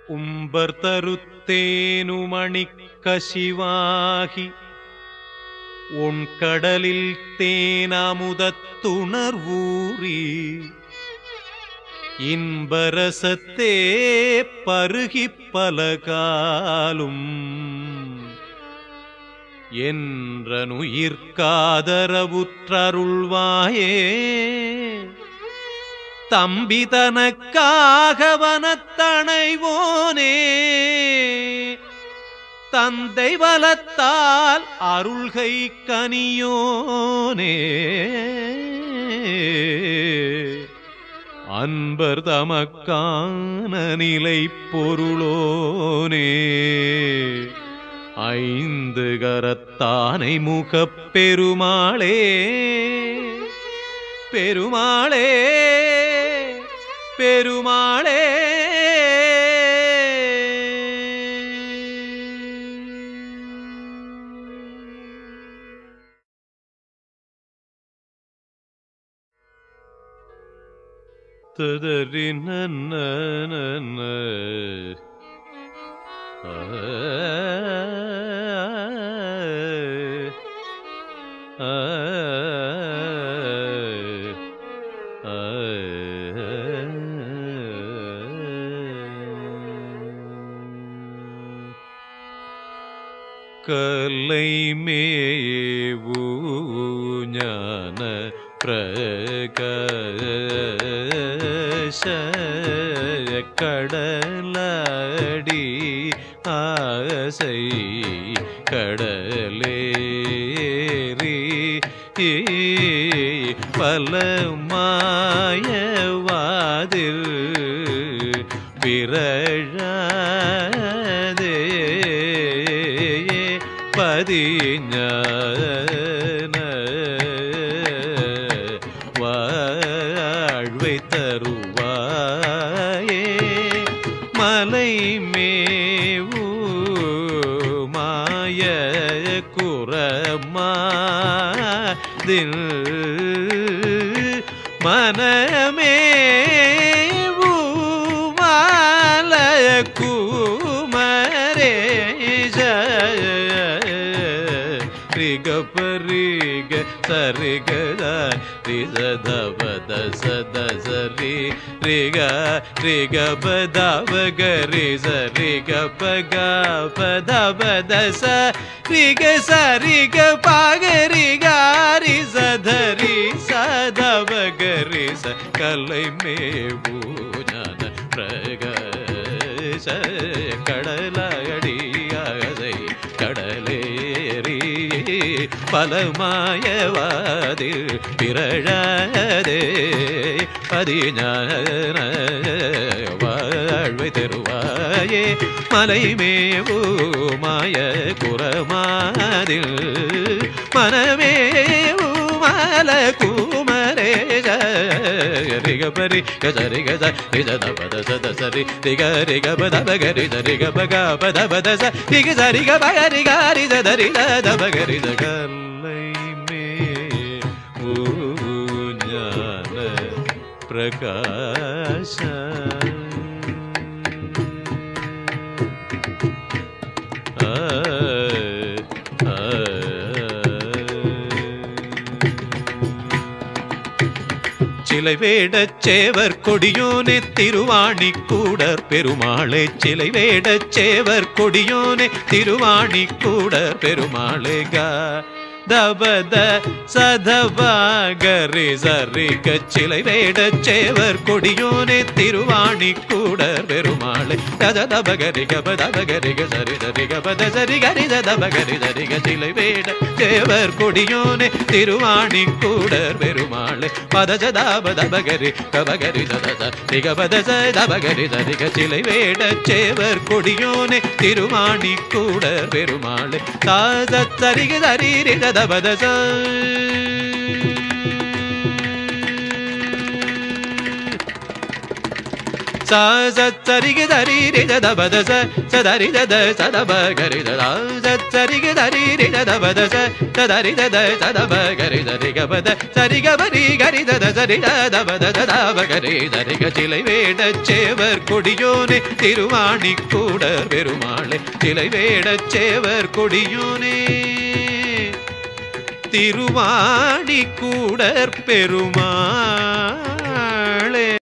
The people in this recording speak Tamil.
உம்பர் தருத்தேனுமணிக் கசிவாகி உன் கடலில் தேனாமுதத்துணர்வூறி இன்பரசத்தே பருகிப் பலகாலும் என்றனுயிர்காதரவுற்றருள்வாயே தம்பி தனக்காக வனத்தணைவோனே தந்தை வலத்தால் அருள்கை கனியோனே அன்பர் தமக்கான நிலை பொருளோனே ஐந்து கரத்தானை முகப் பெருமாளே பெருமாளே பெருமாளே ததறி நன்ன கலை மேவு ஞான பிரகாச கடலடி ஆசை கடலேறி பலமாயவாதில் பிறழாதே பதிஞான வாழ்வை தருவாயே மலை மேவு மாய குரமாதில் மனமே மால குமரேஜ ரிக பரிக சரிகத ரித தபத சத சரி ரிக ரிக பதவ கரி சரிக பக பதபத ச ரிக சரிக பகரி காரி சதரி சதவ கரி ச கலை மேவு ஞான பிரகச கடலடியாதை கடலேறி பலமாயவாதில் பிறழாதே பதிஞான வாழ்வை தருவாயே மலைமேவு மாய குரமாதில் மனமேவு மல குமரே ரிக பரி கசரி கச ரிஜ பத சத சரி ரிக ரிக பத பகரி ரிக பக பத பத ச ரிக சரி க பகரி காரி சதரி த பகரி த கல்லை மே ஞான பிரகாஷ சிலை வேடச் சேவர் கொடியோனே திருவாணி கூடர் பெருமாளே சிலை வேடச் சேவர் கொடியோனே திருவாணி கூடர் பெருமாளே கா தபத சதபாகரி சரி கச்சிலை வேடச் சேவர் கொடியோனே திருவாணி கூடர் பெருமாளே தத தபகரி கபதபகரி சரி சரி கபத சரி கரி தபகரி சரி கச்சிலை வேட சேவர் கொடியோனே திருவாணி கூடர் பெருமாளே பத சதாபதபகரி கபகரி சத திகபத சதபகரி சரி கச்சிலை வேட சேவர் கொடியோனே திருவாணி கூடர் பெருமாளே தாத சரிக சரீரி தபத ச சா சரிக தரி ரித தபத ச சதரி தத சதப கரி ததா சரிக தரி ரித தபத ச சதரி தத சதப கரி தரி கபத சரி கபரி கரி தத சரி தபத ததாப கரி தரி சிலை வேடச் சேவர் கொடியோனே திருவாணி கூட பெருமாளே சிலை வேடச் சேவர் கொடியோனே திருவாணி கூடற் பெருமாள்